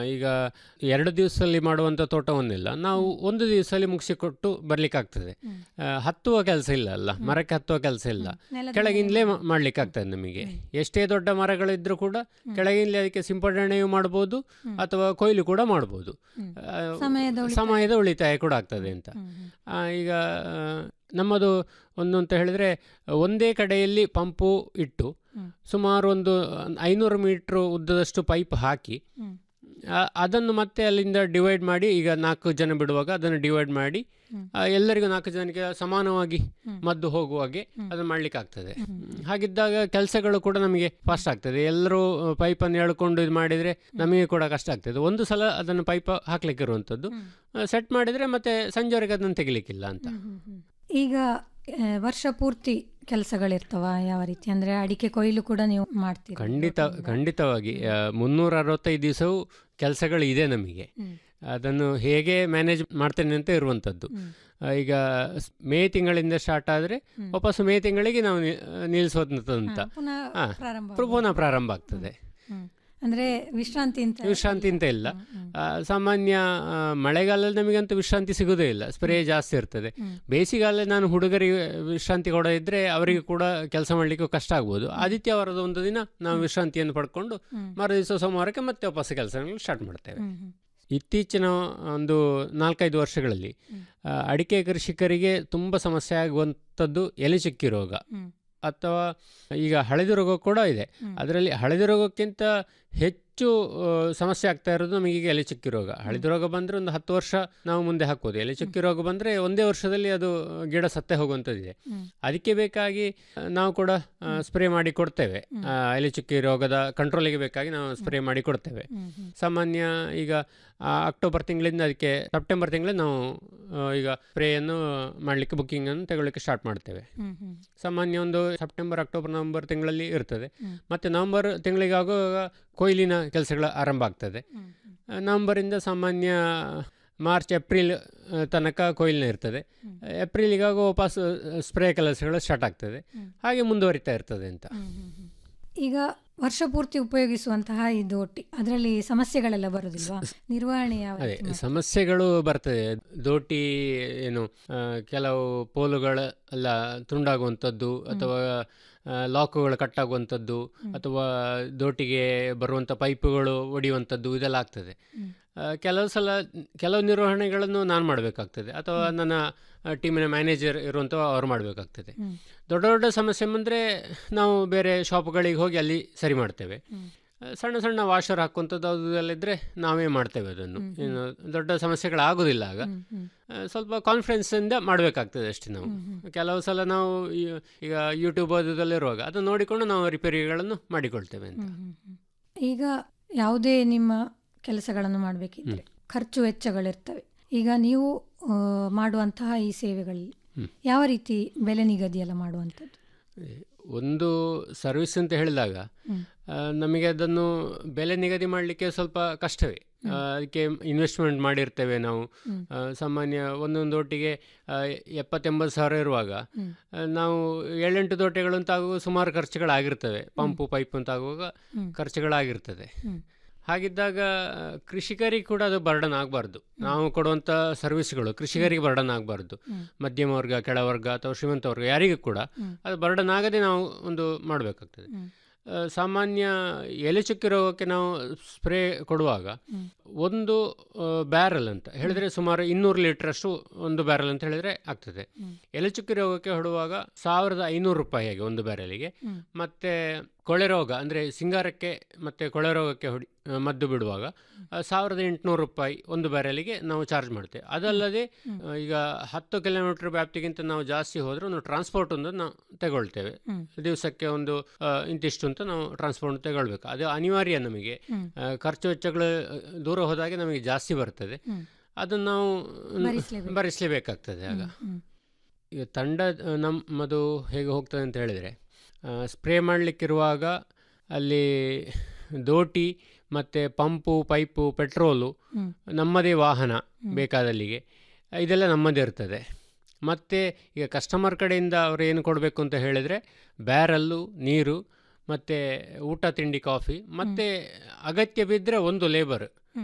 ಈಗ ಎರಡು ದಿವಸದಲ್ಲಿ ಮಾಡುವಂಥ ತೋಟವನ್ನೆಲ್ಲ ನಾವು ಒಂದು ದಿವಸದಲ್ಲಿ ಮುಗಿಸಿಕೊಟ್ಟು ಬರಲಿಕ್ಕಾಗ್ತದೆ ಹ್ಮ್. ಹತ್ತುವ ಕೆಲಸ ಇಲ್ಲ ಅಲ್ಲ ಮರಕ್ಕೆ ಹತ್ತುವ ಕೆಲಸ ಇಲ್ಲ ನೆಲದ ಕೆಳಗಿಂದಲೇ ಮೇಲೆ ಮಾಡಲಿಕ್ಕೆ ಆಗ್ತದೆ ನಮಗೆ ಎಷ್ಟೇ ದೊಡ್ಡ ಮರಗಳಿದ್ರೂ ಕೂಡ ಕೆಳಗಿಂದಲೇ ಅದಕ್ಕೆ ಸಿಂಪಡಣೆಯು ಮಾಡ್ಬೋದು ಹ್ಮ್. ಅಥವಾ ಕೊಯ್ಲು ಕೂಡ ಮಾಡ್ಬೋದು ಹ್ಮ್. ಆ, ಸಮಯದ ಉಳಿತಾಯ. ಸಮಯದ ಉಳಿತಾಯ ಕೂಡ ಆಗ್ತದೆ ಅಂತ ಹ್ಮ್, ಹ್ಮ್. ಆ, ಈಗ ಆ, ನಮ್ಮದು ಒಂದು ಅಂತ ಹೇಳಿದರೆ ಒಂದೇ ಕಡೆಯಲ್ಲಿ ಪಂಪು ಇಟ್ಟು ಹ್ಮ್. ಸುಮಾರು ಒಂದು ಐನೂರು ಮೀಟ್ರ್ ಉದ್ದದಷ್ಟು ಪೈಪ್ ಹಾಕಿ ಹ್ಮ್. ಆ, ಅದನ್ನು ಮತ್ತೆ ಅಲ್ಲಿಂದ ಡಿವೈಡ್ ಮಾಡಿ ಈಗ ನಾಲ್ಕು ಜನ ಬಿಡುವಾಗ ಅದನ್ನು ಡಿವೈಡ್ ಮಾಡಿ ಹ್ಮ್. ಆ, ಎಲ್ಲರಿಗೂ ನಾಲ್ಕು ಜನಕ್ಕೆ ಸಮಾನವಾಗಿ ಹ್ಮ್. ಮದ್ದು ಹೋಗುವ ಹಾಗೆ ಹ್ಮ್. ಅದನ್ನು ಮಾಡಲಿಕ್ಕೆ ಆಗ್ತದೆ ಹ್ಮ್. ಹಾಗಿದ್ದಾಗ ಕೆಲಸಗಳು ಕೂಡ ನಮಗೆ ಫಾಸ್ಟ್ ಆಗ್ತದೆ ಎಲ್ಲರೂ ಪೈಪನ್ನು ಎಳ್ಕೊಂಡು ಇದು ಮಾಡಿದರೆ ನಮಗೆ ಕೂಡ ಕಷ್ಟ ಆಗ್ತದೆ ಒಂದು ಸಲ ಅದನ್ನು ಪೈಪ್ ಹಾಕ್ಲಿಕ್ಕೆ ಇರುವಂಥದ್ದು ಹ್ಮ್. ಸೆಟ್ ಮಾಡಿದರೆ ಮತ್ತೆ ಸಂಜೆವರೆಗೆ ಅದನ್ನು ತೆಗಿಲಿಕ್ಕಿಲ್ಲ ಅಂತ ಹ್ಮ್, ಹ್ಮ್, ಹ್ಮ್. ಈಗ ಆ, ವರ್ಷ ಪೂರ್ತಿ ಕೆಲಸಗಳಿರ್ತವ ಯಾವ ರೀತಿ ಅಂದ್ರೆ ಅಡಿಕೆ ಕೊಯ್ಲು ಕೂಡ ನೀವು ಮಾಡ್ತೀರಿ ಖಂಡಿತ ತೋಟದಿಂದ. ಖಂಡಿತವಾಗಿ ಮುನ್ನೂರ ಅರವತ್ತೈದು ದಿವಸವು ಕೆಲಸಗಳು ಇದೆ ನಮಗೆ ಹ್ಮ್. ಅದನ್ನು ಹೇಗೆ ಮ್ಯಾನೇಜ್ ಮಾಡ್ತೇನೆ ಅಂತ ಇರುವಂಥದ್ದು ಹ್ಮ್. ಆ, ಈಗ ಸ್- ಮೇ ತಿಂಗಳಿಂದ ಸ್ಟಾರ್ಟ್ ಆದರೆ ಹ್ಮ್. ವಾಪಸ್ ಮೇ ತಿಂಗಳಿಗೆ ನಾವು ನಿ- ನಿಲ್ಲಿಸೋದಂತ ಹಾ, ಪುನಃ ಹಾ, ಪ್ರಾರಂಭ ಪ್ರ- ಪುನಃ ಪ್ರಾರಂಭ ಆಗ್ತದೆ ಹ್ಮ್. ಅಂದ್ರೆ ವಿಶ್ರಾಂತಿ ಅಂತ ವಿಶ್ರಾಂತಿ ಅಂತ ಇಲ್ಲ ಹ್ಮ್, ಹ್ಮ್. ಆ, ಸಾಮಾನ್ಯ ಆ, ಮಳೆಗಾಲದಲ್ಲಿ ನಮಗಂತೂ ವಿಶ್ರಾಂತಿ ಸಿಗೋದೇ ಇಲ್ಲ ಸ್ಪ್ರೇ ಜಾಸ್ತಿ ಇರ್ತದೆ ಹ್ಮ್. ಬೇಸಿಗೆಗಾಲದಲ್ಲಿ ನಾನು ಹುಡುಗರಿಗೆ ವಿಶ್ರಾಂತಿ ಕೊಡದಿದ್ರೆ ಅವರಿಗೆ ಕೂಡ ಕೆಲಸ ಮಾಡಲಿಕ್ಕೆ ಕಷ್ಟ ಆಗ್ಬೋದು ಆದಿತ್ಯವಾರದ ಒಂದು ದಿನ ನಾವು ವಿಶ್ರಾಂತಿಯನ್ನು ಪಡ್ಕೊಂಡು ಹ್ಮ್. ಮರು ದಿವಸ ಸೋಮವಾರಕ್ಕೆ ಮತ್ತೆ ವಾಪಸ್ ಕೆಲಸಗಳನ್ನು ಸ್ಟಾರ್ಟ್ ಮಾಡ್ತೇವೆ ಹ್ಮ್, ಹ್ಮ್. ಇತ್ತೀಚಿನ ಒಂದು ನಾಲ್ಕೈದು ವರ್ಷಗಳಲ್ಲಿ ಹ್ಮ್. ಆ, ಅಡಿಕೆ ಕೃಷಿಕರಿಗೆ ತುಂಬ ಸಮಸ್ಯೆ ಆಗುವಂಥದ್ದು ಎಲೆ ಚುಕ್ಕಿ ರೋಗ ಹ್ಮ್. ಅಥವಾ ಈಗ ಹಳದಿ ರೋಗ ಕೂಡ ಇದೆ ಹ್ಮ್. ಅದರಲ್ಲಿ ಹಳದಿ ರೋಗಕ್ಕಿಂತ ಹೆಚ್ಚು ಆ, ಸಮಸ್ಯೆ ಆಗ್ತಾ ಇರೋದು ನಮಗೀಗ ಎಲೆ ಚುಕ್ಕಿ ರೋಗ ಹಳದಿ ರೋಗ ಬಂದರೆ ಒಂದು ಹತ್ತು ವರ್ಷ ನಾವು ಮುಂದೆ ಹಾಕ್ಬೋದು ಎಲೆ ಚುಕ್ಕಿ ರೋಗ ಬಂದರೆ ಒಂದೇ ವರ್ಷದಲ್ಲಿ ಅದು ಗಿಡ ಸತ್ತೆ ಹೋಗುವಂಥದ್ದಿದೆ ಹ್ಮ್. ಅದಕ್ಕೆ ಬೇಕಾಗಿ ಆ, ನಾವು ಕೂಡ ಸ್ಪ್ರೇ ಮಾಡಿ ಕೊಡ್ತೇವೆ ಆ, ಎಲೆ ಚುಕ್ಕಿ ರೋಗದ ಕಂಟ್ರೋಲಿಗೆ ಬೇಕಾಗಿ ನಾವು ಸ್ಪ್ರೇ ಮಾಡಿ ಕೊಡ್ತೇವೆ ಹ್ಮ್, ಹ್ಮ್. ಸಾಮಾನ್ಯ ಈಗ ಆ, ಅಕ್ಟೋಬರ್ ತಿಂಗಳಿಂದ ಅದಕ್ಕೆ ಸೆಪ್ಟೆಂಬರ್ ತಿಂಗಳಲ್ಲಿ ನಾವು ಆ, ಈಗ ಸ್ಪ್ರೇಯನ್ನು ಮಾಡಲಿಕ್ಕೆ ಬುಕ್ಕಿಂಗನ್ನು ತಗೊಳ್ಳಿಕ್ಕೆ ಸ್ಟಾರ್ಟ್ ಮಾಡ್ತೇವೆ ಹ್ಮ್, ಹ್ಮ್. ಸಾಮಾನ್ಯ ಒಂದು ಸೆಪ್ಟೆಂಬರ್ ಅಕ್ಟೋಬರ್ ನವಂಬರ್ ತಿಂಗಳಲ್ಲಿ ಇರ್ತದೆ ಹ್ಮ್. ಮತ್ತು ನವಂಬರ್ ತಿಂಗಳಿಗೆ ಆಗುವಾಗ ಕೊಯ್ಲಿನ ಕೆಲಸಗಳು ಆರಂಭ ಆಗ್ತದೆ ಹ್ಮ್, ಹ್ಮ್. ಆ, ನವಂಬರಿಂದ ಸಾಮಾನ್ಯ ಮಾರ್ಚ್ ಏಪ್ರಿಲ್ ಆ, ತನಕ ಕೊಯ್ಲಿನ ಇರ್ತದೆ ಹ್ಮ್. ಏಪ್ರಿಲಿಗಾಗ ವಾಪಸ್ ಸ್ಪ್ರೇ ಕೆಲಸಗಳು ಸ್ಟಾರ್ಟ್ ಆಗ್ತದೆ ಹ್ಮ್. ಹಾಗೆ ಮುಂದುವರಿತಾ ಇರ್ತದೆ ಅಂತ ಹ್ಮ್, ಹ್ಮ್, ಹ್ಮ್. ಈಗ ವರ್ಷ ಪೂರ್ತಿ ಉಪಯೋಗಿಸುವಂತಹ ಈ ದೋಟಿ ಅದರಲ್ಲಿ ಸಮಸ್ಯೆಗಳೆಲ್ಲ ಬರುದಿಲ್ವಾ ನಿರ್ವಹಣೆ ಯಾವ ಅದೇ ರೀತಿ ಮಾಡ್ತೀರಿ? ಸಮಸ್ಯೆಗಳು ಬರ್ತದೆ ದೋಟಿ ಏನು ಆ, ಕೆಲವು ಪೋಲುಗಳ ಎಲ್ಲ ತುಂಡಾಗುವಂಥದ್ದು ಅಥವಾ ಆ, ಲಾಕುಗಳು ಕಟ್ಟಾಗುವಂಥದ್ದು ಅಥವಾ ದೋಟಿಗೆ ಬರುವಂಥ ಪೈಪುಗಳು ಒಡೆಯುವಂಥದ್ದು ಇದೆಲ್ಲ ಆಗ್ತದೆ ಹ್ಮ್. ಆ, ಕೆಲವು ಸಲ ಕೆಲವು ನಿರ್ವಹಣೆಗಳನ್ನು ನಾನು ಮಾಡಬೇಕಾಗ್ತದೆ ಅಥವಾ ನನ್ನ ಆ, ಟೀಮಿನ ಮ್ಯಾನೇಜರ್ ಇರುವಂಥವು ಅವ್ರು ಮಾಡಬೇಕಾಗ್ತದೆ ಹ್ಮ್. ದೊಡ್ಡ ದೊಡ್ಡ ಸಮಸ್ಯೆ ಬಂದರೆ ನಾವು ಬೇರೆ ಶಾಪ್ಗಳಿಗೆ ಹೋಗಿ ಅಲ್ಲಿ ಸರಿ ಮಾಡ್ತೇವೆ ಹ್ಮ್. ಆ, ಸಣ್ಣ ಸಣ್ಣ ವಾಷರ್ ಹಾಕುವಂಥದ್ದು ಅದು ಇದೆಲ್ಲ ಇದ್ದರೆ ನಾವೇ ಮಾಡ್ತೇವೆ ಅದನ್ನು ಏನು ದೊಡ್ಡ ಸಮಸ್ಯೆಗಳಾಗೋದಿಲ್ಲ ಆಗ ಹ್ಮ್, ಹ್ಮ್. ಆ, ಸ್ವಲ್ಪ ಕಾನ್ಫಿಡೆನ್ಸಿಂದ ಮಾಡಬೇಕಾಗ್ತದೆ ಅಷ್ಟೇ ನಾವು ಕೆಲವು ಸಲ ನಾವು ಈ- ಈಗ ಯೂಟ್ಯೂಬ್ ಓದೋದಲ್ಲಿರುವಾಗ ಅದನ್ನು ನೋಡಿಕೊಂಡು ನಾವು ರಿಪೇರಿಗಳನ್ನು ಮಾಡಿಕೊಳ್ತೇವೆ ಅಂತ ಹ್ಮ್, ಹ್ಮ್, ಹ್ಮ್. ಈಗ ಯಾವುದೇ ನಿಮ್ಮ ಕೆಲಸಗಳನ್ನು ಮಾಡಬೇಕಿದ್ರೆ ಖರ್ಚು ವೆಚ್ಚಗಳಿರ್ತವೆ ಈಗ ನೀವು ಆ, ಮಾಡುವಂತಹ ಈ ಸೇವೆಗಳಲ್ಲಿ ಹ್ಮ್. ಯಾವ ರೀತಿ ಬೆಲೆ ನಿಗದಿ ಎಲ್ಲ ಮಾಡುವಂಥದ್ದು ಒಂದು ಸರ್ವಿಸ್ ಅಂತ ಹೇಳಿದಾಗ ಹ್ಮ್. ಆ, ನಮಗೆ ಅದನ್ನು ಬೆಲೆ ನಿಗದಿ ಮಾಡಲಿಕ್ಕೆ ಸ್ವಲ್ಪ ಕಷ್ಟವೇ ಆ, ಅದಕ್ಕೆ ಇನ್ವೆಸ್ಟ್ಮೆಂಟ್ ಮಾಡಿರ್ತೇವೆ ನಾವು ಹ್ಮ್. ಆ, ಸಾಮಾನ್ಯ ಒಂದೊಂದು ಒಟ್ಟಿಗೆ ಆ, ಎಪ್ಪತ್ತೆಂಬತ್ತು ಸಾವಿರ ಇರುವಾಗ ಹ್ಮ್. ಆ, ನಾವು ಏಳೆಂಟು ದೋಟೆಗಳು ಅಂತ ಆಗುವಾಗ ಸುಮಾರು ಖರ್ಚುಗಳಾಗಿರ್ತವೆ ಪಂಪು ಪೈಪ್ ಅಂತ ಆಗುವಾಗ ಹ್ಮ್. ಖರ್ಚುಗಳಾಗಿರ್ತದೆ ಹ್ಮ್. ಹಾಗಿದ್ದಾಗ ಕೃಷಿಕರಿಗೆ ಕೂಡ ಅದು ಬರ್ಡನ್ ಆಗಬಾರ್ದು ನಾವು ಕೊಡುವಂಥ ಸರ್ವಿಸ್ಗಳು ಕೃಷಿಕರಿಗೆ ಬರ್ಡನ್ ಆಗಬಾರ್ದು ಹ್ಮ್. ಮಧ್ಯಮ ವರ್ಗ ಕೆಳವರ್ಗ ಅಥವಾ ಶ್ರೀಮಂತ ವರ್ಗ ಯಾರಿಗೂ ಕೂಡ ಹ್ಮ್. ಅದು ಬರ್ಡನ್ ಆಗದೆ ನಾವು ಒಂದು ಮಾಡಬೇಕಾಗ್ತದೆ ಹ್ಮ್. ಆ, ಸಾಮಾನ್ಯ ಎಲೆ ಚುಕ್ಕಿ ರೋಗಕ್ಕೆ ನಾವು ಸ್ಪ್ರೇ ಕೊಡುವಾಗ ಹ್ಮ್. ಒಂದು ಬ್ಯಾರಲ್ ಅಂತ ಹೇಳಿದ್ರೆ ಸುಮಾರು ಇನ್ನೂರು ಲೀಟ್ರಷ್ಟು ಒಂದು ಬ್ಯಾರಲ್ ಅಂತ ಹೇಳಿದ್ರೆ ಆಗ್ತದೆ ಹ್ಮ್. ಎಲೆ ಚುಕ್ಕಿ ರೋಗಕ್ಕೆ ಹೊಡುವಾಗ ಸಾವಿರದ ಐನೂರು ರೂಪಾಯಿಗೆ ಒಂದು ಬ್ಯಾರಲಿಗೆ ಹ್ಮ್. ಮತ್ತು ಕೊಳೆ ರೋಗ ಅಂದರೆ ಸಿಂಗಾರಕ್ಕೆ ಮತ್ತು ಕೊಳೆ ರೋಗಕ್ಕೆ ಹೊಡಿ ಆ, ಮದ್ದು ಬಿಡುವಾಗ ಆ, ಸಾವಿರದ ಎಂಟುನೂರು ರೂಪಾಯಿ ಒಂದು ಬ್ಯಾರಲಿಗೆ ನಾವು ಚಾರ್ಜ್ ಮಾಡ್ತೇವೆ ಅದಲ್ಲದೆ ಆ, ಈಗ ಹತ್ತು ಕಿಲೋಮೀಟರ್ ವ್ಯಾಪ್ತಿಗಿಂತ ನಾವು ಜಾಸ್ತಿ ಹೋದರೆ ಒಂದು ಟ್ರಾನ್ಸ್ಪೋರ್ಟ್ ಒಂದು ನಾವು ತಗೊಳ್ತೇವೆ ಹ್ಮ್. ದಿವಸಕ್ಕೆ ಒಂದು ಆ, ಇಂತಿಷ್ಟು ಅಂತ ನಾವು ಟ್ರಾನ್ಸ್ಪೋರ್ಟ್ ತಗೊಳ್ಬೇಕು ಅದು ಅನಿವಾರ್ಯ ನಮಗೆ ಹ್ಮ್. ಆ, ಖರ್ಚು ವೆಚ್ಚಗಳು ಆ, ದೂರ ಹೋದಾಗೆ ನಮಗೆ ಜಾಸ್ತಿ ಬರ್ತದೆ ಹ್ಮ್. ಅದನ್ನು ನಾವು ಭರಿಸ್ಲೇಬೇಕು. ಭರಿಸಲೇಬೇಕಾಗ್ತದೆ ಆಗ ಹ್ಮ್. ಈಗ ತಂಡ ಆ, ನಮ್ಮದು ಹೇಗೆ ಹೋಗ್ತದೆ ಅಂತ ಹೇಳಿದರೆ ಸ್ಪ್ರೇ ಮಾಡಲಿಕ್ಕಿರುವಾಗ ಅಲ್ಲಿ ದೋಟಿ ಮತ್ತು ಪಂಪು ಪೈಪು ಪೆಟ್ರೋಲು ಹ್ಮ್. ನಮ್ಮದೇ ವಾಹನ ಬೇಕಾದಲ್ಲಿಗೆ ಇದೆಲ್ಲ ನಮ್ಮದೇ ಇರ್ತದೆ ಮತ್ತು ಈಗ ಕಸ್ಟಮರ್ ಕಡೆಯಿಂದ ಅವರು ಏನು ಕೊಡಬೇಕು ಅಂತ ಹೇಳಿದರೆ ಬ್ಯಾರಲ್ಲು ನೀರು ಮತ್ತು ಊಟ ತಿಂಡಿ ಕಾಫಿ ಮತ್ತು ಅಗತ್ಯ ಬಿದ್ದರೆ ಒಂದು ಲೇಬರ್